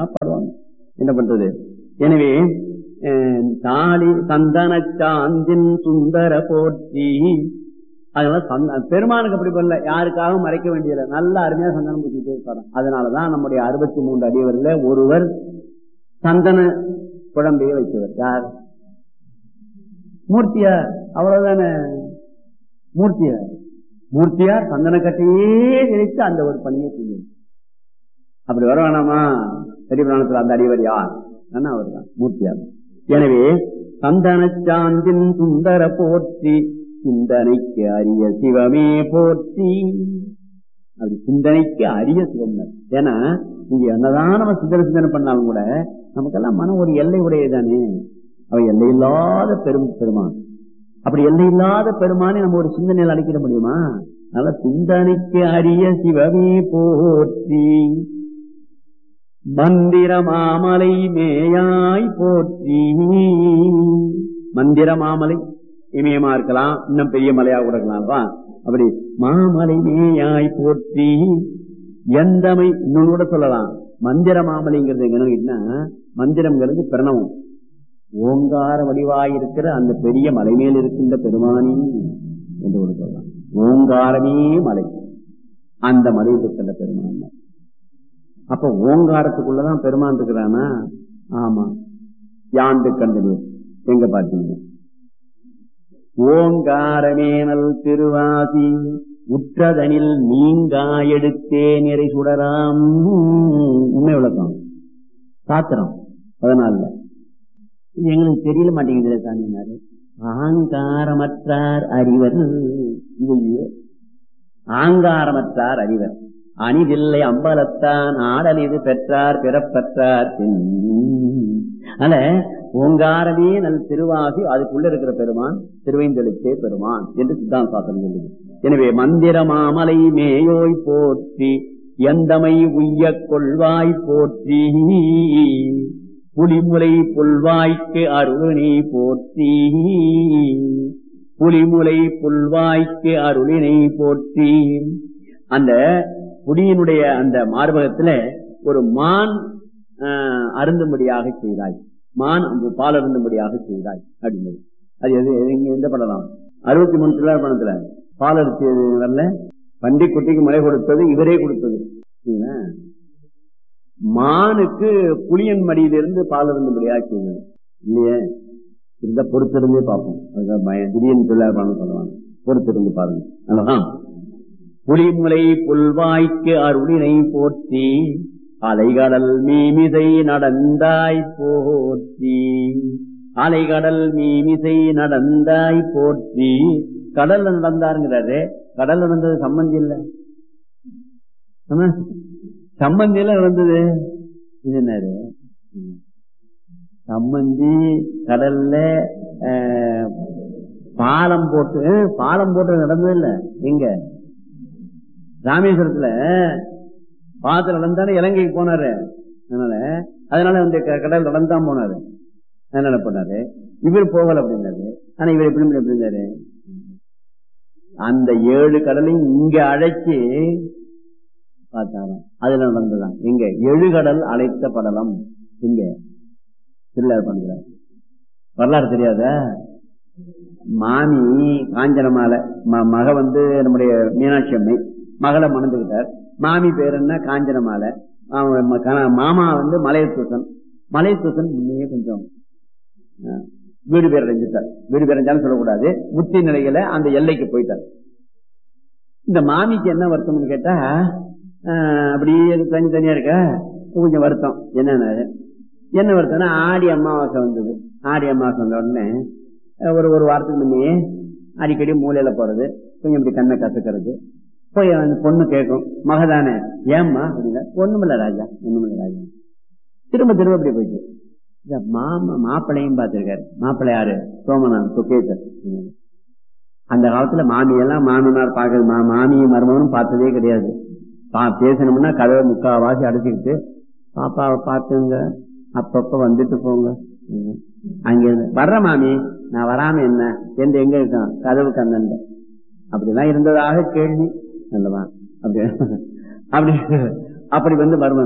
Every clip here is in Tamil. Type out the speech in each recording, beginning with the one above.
பாடுவாங்க என்ன பண்றது எனவே அஹ், தாலி சந்தன சாந்தின் சுந்தர போற்றி அதனால சந்த பெருமானுக்கு அப்படி பண்ணல யாருக்காகவும் மறைக்க வேண்டியதில்லை நல்ல அருமையா சந்தனம் பூசிட்டே இருப்பாரு அதனாலதான் நம்முடைய அறுபத்தி மூன்று அடியவர்ல ஒருவர் சந்தன குழம்பையை வைத்தவர் யார் மூர்த்தியார் அவ்வளவுதானே மூர்த்தியார் மூர்த்தியார் சந்தன கட்டையே நினைத்து அந்த ஒரு பணியை செய்யும் அப்படி வர வேணாமா பெரிய பிராணத்தில் அந்த அடிவர் யார் அவர் தான் மூர்த்தியார் எனவே சந்தன சாந்தின் சுந்தர போற்றி சிந்தனைக்கு அரிய சிவமே போற்றி அப்படி சிந்தனைக்கு அரிய சிவம் ஏன்னா நீங்க என்னதான் நம்ம சிந்தனை சிந்தனை பண்ணாலும் கூட நமக்கெல்லாம் மனம் ஒரு எல்லை உடையதானே அவ எல்லை இல்லாத பெரும் பெருமான் அப்படி எல்லை இல்லாத பெருமானை நம்ம ஒரு சிந்தனையில் அழைக்கிட முடியுமா அதனால சிந்தனைக்கு அரிய சிவமே போற்றி மந்திர மாமலை மேயாய் போற்றி மந்திர மாமலை இமயமா இருக்கலாம் இன்னும் பெரிய மலையா கூட இருக்கலாம் அப்படி மாமலை மேயாய் போற்றி எந்தமை இன்னொன்னு கூட சொல்லலாம் மந்திர மாமலைங்கிறது என்னன்னா மந்திரம்ங்கிறது பிரணவம் ஓங்கார வடிவாயிருக்கிற அந்த பெரிய மலை மேல் இருக்கின்ற பெருமானி என்று கூட சொல்லலாம் ஓங்காரமே மலை அந்த மலையில் இருக்கின்ற பெருமான் அப்ப ஓங்காரத்துக்குள்ளதான் பெருமான் இருக்கிறானா ஆமா யாண்டு கண்டது எங்க பாத்தீங்க ஓங்காரமேனல் திருவாசி உற்றதனில் நீங்கா எடுத்தே நிறை சுடராம் உண்மை விளக்கம் சாத்திரம் பதினாலுல இது எங்களுக்கு தெரியல மாட்டேங்குது சாமினாரு ஆங்காரமற்றார் அறிவர் இது இது. ஆங்காரமற்றார் அறிவர் அணிதில்லை அம்பலத்தான் ஆடல் இது பெற்றார் பிறப்பற்றார் பின் அதனால ஓங்காரமே நல் திருவாசி அதுக்குள்ள இருக்கிற பெருமான் திருவைந்தெழுத்தே பெருமான் என்று சித்தாந்த சாசனம் சொல்லுது எனவே மந்திர மாமலை மேயோய் போற்றி எந்தமை உய்ய கொள்வாய் போற்றி புலிமுலை புல்வாய்க்கு அருளினை போற்றி புலிமுலை புல்வாய்க்கு அருளினை போற்றி அந்த புலியினுடைய அந்த மார்பகத்துல ஒரு மான் ஆஹ், அருந்தும்படியாக செய்தாய் மான் அந்த பால் அருந்தும்படியாக செய்தாய் அப்படின்னு அது எது எது- இங்க எந்த படலாம் அறுபத்தி மூணு சில்லர் பணத்துல பால் அரிசி வரல பண்டி குட்டிக்கு முறை கொடுத்தது இவரே கொடுத்தது சரிங்களா? மானுக்கு புளியன் மடியிலிருந்து பால் அருந்தும்படியாக செய்தது இல்லையே இந்த பொறுத்திருந்தே பார்ப்போம் அதுதான் பயம். திடீர்னு சொல்லார் பணம் சொல்லுவாங்க பொறுத்திருந்து பாருங்க அல்லவா புலிமுலை புல்வாய்க்கு அருளினை போற்றி அலைகடல் மீமிசை நடந்தாய் போற்றி அலைகடல் மீமிசை நடந்தாய் போற்றி கடல்ல நடந்தாருங்கிறாரு கடல்ல நடந்தது சம்பந்தி இல்ல ஆமா? சம்பந்தி எல்லாம் நடந்தது இது என்னது சம்பந்தி கடல்ல அஹ், பாலம் போட்டு அஹ், பாலம் போட்டு நடந்தது இல்ல எங்க ராமேஸ்வரத்துல பாத்துல நடந்தானே இலங்கைக்கு போனாரு அதனால அதனால அந்த க- கடல் நடந்தான் போனாரு அதனால போனாரு இவர் போகல அப்படின்னாரு ஆனா இவர் எப்படி எப்படி இருந்தாரு அந்த ஏழு கடலையும் இங்க அழைச்சி பார்த்தாராம் அதுல நடந்ததான் எங்க எழுகடல் அழைத்த படலம் இங்க திருவிழார் பண்ணுகிறார் வரலாறு தெரியாதா மாமி காஞ்சனமாலை ம- மக வந்து நம்முடைய மீனாட்சி அம்மை மகளை மணந்துகிட்டார் மாமி பேர் என்ன காஞ்சனமாலை அவன் ம- கண- மாமா வந்து மலையத்தூசன் மலையத்தூசன் முன்னே கொஞ்சம் ஆ, வீடு பேர் அடைஞ்சிட்டார் வீடு பேர் அடைஞ்சாலும் சொல்லக்கூடாது முத்தி நிலையில அந்த எல்லைக்கு போயிட்டார் இந்த மாமிக்கு என்ன வருத்தம்னு கேட்டா ஆ, அப்படியே தனி தனியா இருக்க கொஞ்சம் வருத்தம் என்னன்னா என்ன வருத்தம்னா ஆடி அமாவாசை வந்தது ஆடி அமாவாசை வந்த உடனே அஹ், ஒரு ஒரு வாரத்துக்கு முன்னே அடிக்கடி மூலையில போறது கொஞ்சம் இப்படி கண்ணை கசக்கிறது போய் அந்த பொண்ணு கேட்கும் மகதானே ஏம்மா அப்படின்னா ஒண்ணுமில்ல ராஜா ஒண்ணுமில்ல ராஜா திரும்ப திரும்ப அப்படி போயிட்டு இந்த மாமா மாப்பிள்ளையும் பார்த்திருக்காரு மாப்பிள்ளை யாரு சோமநாத் சுகேசர் அந்த காலத்துல மாமியெல்லாம் மாமனார் பார்க்கறது மா- மாமியும் மருமகனும் பார்த்ததே கிடையாது பா பேசணும்னா கதவை முக்காவாசி அடைச்சிக்கிட்டு பாப்பாவை பார்த்துங்க அப்பப்ப வந்துட்டு போங்க ம். அங்க இருந்து வர்ற மாமி நான் வராம என்ன என்று எங்க இருக்கான் கதவு கண்ணன் அப்படிலாம் இருந்ததாக கேள்வி அல்லவா அப்படி அப்படி அப்படி வந்து மருமகன்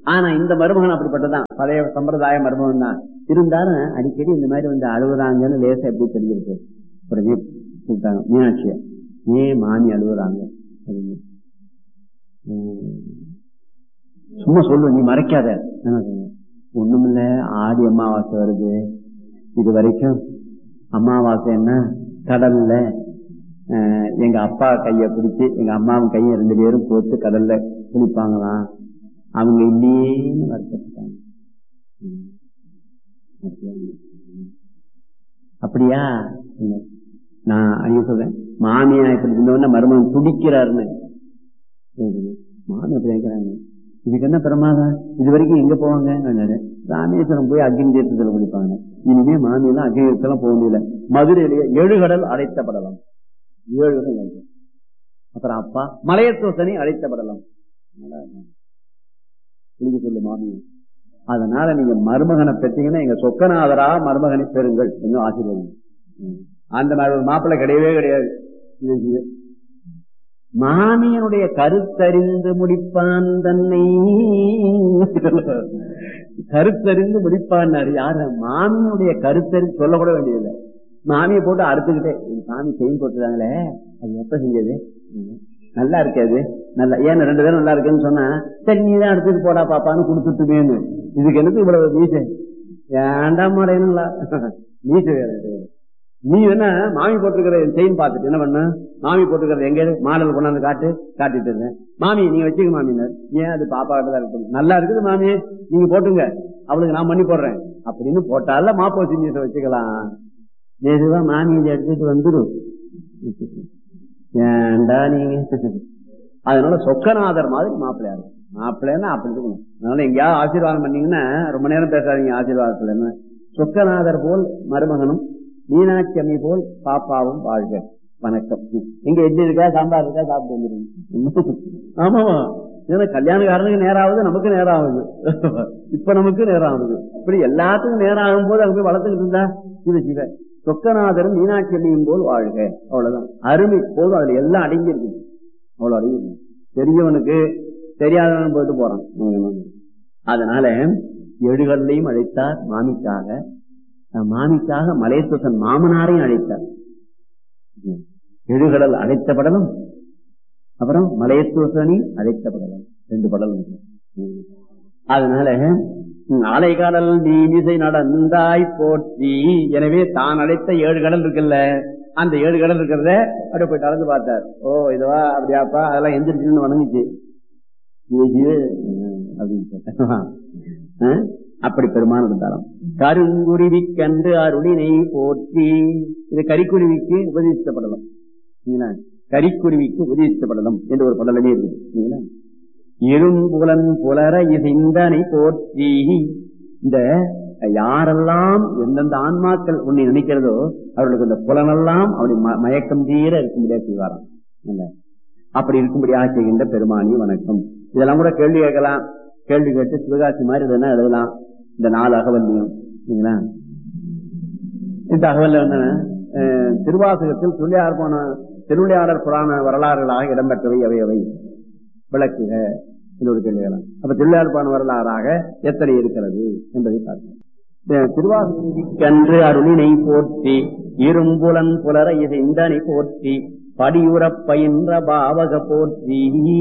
ஆனா இந்த மருமகன் அப்படிப்பட்டதான் பழைய சம்பிரதாய மருமகன் தான் இருந்தாலும் அடிக்கடி இந்த மாதிரி வந்து அழுகுறாங்கன்னு லேசா எப்படி தெரிஞ்சிருக்கு உடனே கூப்பிட்டாங்க மீனாட்சிய ஏன் மாமி அழுகுறாங்க அப்படின்னு. உம், சும்மா சொல்லு நீ மறைக்காத ஒண்ணுமில்ல ஆடி அமாவாசை வருது இது வரைக்கும் அமாவாசை என்ன கடல்ல அஹ், எங்க அப்பா கைய பிடிச்சு எங்க அம்மாவும் கையை ரெண்டு பேரும் போட்டு கடல்ல குளிப்பாங்களாம் அவங்க இல்லையேன்னு வருத்தப்பட்டாங்க ம். அப்படியா? அப்படியா இல்ல. நான் அங்கே சொல்றேன் மாமியா இப்படி இருந்தவொடனே மருமகன் துடிக்கிறாருன்னு சரி. மாமி அப்படி நினைக்கிறாங்க இதுக்கு என்ன பிரமாதம் இது வரைக்கும் எங்க போவாங்க நான் ராமேஸ்வரம் போய் அக்னி தீர்த்தத்தில் குளிப்பாங்க இனிமே மாமியெல்லாம் அக்னி தீர்த்தம் போக முடியல மதுரையிலேயே ஏழு கடல் அடைத்தப்படலாம் ஏழு கடல் அடைத்த- அப்புறம் அப்பா மலையத்தோசனை அழைத்தப்படலாம் குளிக்க சொல்லு மாமியை அதனால நீங்க மருமகனை பெற்றீங்கன்னா எங்க சொக்கநாதரா மருமகனை பெறுங்கள் இன்னும் ஆசீர்வாதம் ம். அந்த மாதிரி ஒரு மாப்பிள்ளை கிடையவே கிடையாது இது இது. மாமியனுடைய கருத்தறிந்து முடிப்பான் தன்னை கருத்தறிந்து முடிப்பான் யாரு மாமியனுடைய கருத்தறிந்து சொல்லக்கூட வேண்டியதில்லை மாமியை போட்டு அறுத்துக்கிட்டே எங்க சாமி செயின் போட்டுறாங்களே அது எப்ப செஞ்சது ம். நல்லா இருக்காது நல்லா ஏன் ரெண்டு பேரும் நல்லா இருக்குன்னு சொன்னா சரி நீ தான் எடுத்துட்டு போடா பாப்பான்னு கொடுத்துட்டுமேன்னு இதுக்கு எனக்கு இவ்வளவு மீசை ஏண்டாம் மாடேனுங்களா மீசை வேற இது. நீ என்ன மாமி போட்டிருக்கிற செயின் பார்த்துட்டு என்ன பண்ண மாமி போட்டுக்கிறது எங்க மாடல் கொண்டாந்து காட்டு காட்டிட்டு இருந்தேன் மாமி நீங்க வச்சுக்க மாமினார் ஏன் அது பாப்பா கிட்ட தான் இருக்கு நல்லா இருக்குது மாமி நீங்க போட்டுங்க அவளுக்கு நான் பண்ணி போடுறேன் அப்படின்னு போட்டால மாப்போசி மீசை வச்சுக்கலாம் மெதுவா மாமி இதை எடுத்துட்டு வந்துடும் ஏன்டா நீங்க அதனால சொக்கநாதர் மாதிரி மாப்பிள்ளையா இருக்கும் மாப்பிள்ளைன்னா அப்படி இருக்கணும் அதனால எங்கேயாவது ஆசீர்வாதம் பண்ணீங்கன்னா ரொம்ப நேரம் பேசாதீங்க ஆசீர்வாதத்துல என்ன சொக்கநாதர் போல் மருமகனும் மீனாட்சி அம்மி போல் பாப்பாவும் வாழ்க வணக்கம் எங்க எட்டு இருக்கா சாம்பார் இருக்கா சாப்பிட்டு வந்துருங்க ஆமாமா ஏன்னா கல்யாணக்காரனுக்கு நேரம் ஆகுது நமக்கு நேரம் ஆகுது இப்ப நமக்கு நேரம் ஆகுது இப்படி எல்லாத்துக்கும் நேரம் ஆகும் போது அங்க போய் வளர்த்துக்கிட்டு இருந்தா இது சிவ சொக்கநாதரும் மீனாட்சி அம்மியும் போல் வாழ்க அவ்வளவுதான் அருமை போதும் அதுல எல்லாம் அடங்கி இருக்குது அவ்வளவு அடங்கி இருக்கு பெரியவனுக்கு தெரியாதவன் போயிட்டு போறான் அதனால எழுகள்லையும் அழைத்தார் மாமிக்காக அஹ் மாமிக்காக மலையத்துசன் மாமனாரையும் அழைத்தார் எழுகடல் அழைத்தப்படலும் அப்புறம் மலையத்துவசனி அழைத்தப்படலாம் ரெண்டு படலம் இருக்கு. ம். அதனால ம், அலைகடல் நீமிசை நடந்தாய் போற்றி எனவே தான் அழைத்த ஏழு கடல் இருக்குல்ல அந்த ஏழு கடல் இருக்கிறத அப்படியே போய் கலந்து பார்த்தார் ஓ இதுவா அப்படியாப்பா அதெல்லாம் எந்திரிச்சுன்னு வணங்குச்சு இது இது, ம், அப்படின்னு சொல்லிட்டார். ஆ? அப்படி பெருமான இருந்தாலும் கருங்குருவி கண்டு அருளினை போற்றி இது கரிக்குருவிக்கு உபதேசிக்கப்படலாம் சரிங்களா? கரிக்குருவிக்கு உபதேசிக்கப்படலாம் என்று ஒரு படலமே இருக்குது சரிங்களா? இரும்புலன் புலர இசைந்தனை போற்றி இந்த யாரெல்லாம் எந்தெந்த ஆன்மாக்கள் உன்னை நினைக்கிறதோ அவர்களுக்கு இந்த புலனெல்லாம் அப்படி ம- மயக்கம் தீர இருக்கும்படியா செய்வாராம் இல்ல? அப்படி இருக்கும்படியாக செய்கின்ற பெருமானி வணக்கம் இதெல்லாம் கூட கேள்வி கேட்கலாம் கேள்வி கேட்டு சிவகாசி மாதிரி இதெல்லாம் எழுதலாம் இந்த நாலு அகவல்லையும் சரிங்களா இந்த அகவல்ல என்ன அஹ், திருவாசகத்தில் துள்ளியார் போன திருவிளையாடல் புராண வரலாறுகளாக இடம்பெற்றவை அவை அவை விளக்குக என்று ஒரு கேள்வி கேட்கலாம் அப்ப திருவிளையாடல் புராண வரலாறாக எத்தனை இருக்கிறது என்பதை பார்க்கலாம் திருவாசகன்று அருளினை போற்றி இரும்புலன் புலர இது இந்தனை போற்றி படியுறப் பயின்ற பாவக போற்றி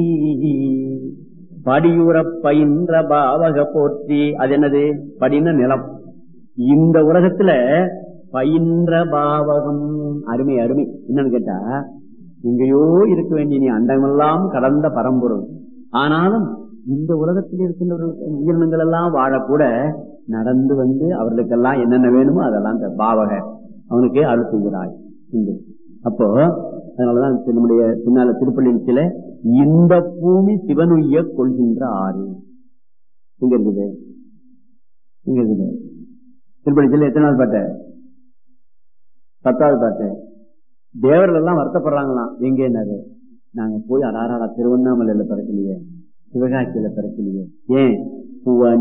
படியுறப் பயின்ற பாவக போற்றி அது என்னது படின நிலம் இந்த உலகத்துல பயின்ற பாவகம் அருமை அருமை என்னன்னு கேட்டா எங்கேயோ இருக்க வேண்டிய நீ அண்டமெல்லாம் கடந்த பரம்பொருள் ஆனாலும் இந்த உலகத்தில் இருக்கின்ற உயிரினங்கள் எல்லாம் வாழக்கூட நடந்து வந்து அவர்களுக்கெல்லாம் என்னென்ன வேணுமோ அதெல்லாம் இந்த பாவக அவனுக்கு அருள் செய்கிறாய் என்று. அப்போ அதனாலதான் நம்முடைய பின்னால திருப்பள்ளியில் சில இந்த பூமி சிவனுய்ய கொள்கின்ற ஆறு இங்க இருக்குது இங்க இருக்குது திருப்பள்ளிச்சில எத்தனை நாள் பாட்டு பத்தாவது பாட்டு தேவர்கள் எல்லாம் வருத்தப்படுறாங்களாம் எங்க என்னது நாங்க போய் அடாராடா திருவண்ணாமலையில பிறக்கலையே சிவகாசியில பிறக்கலையே ஏன் பூவா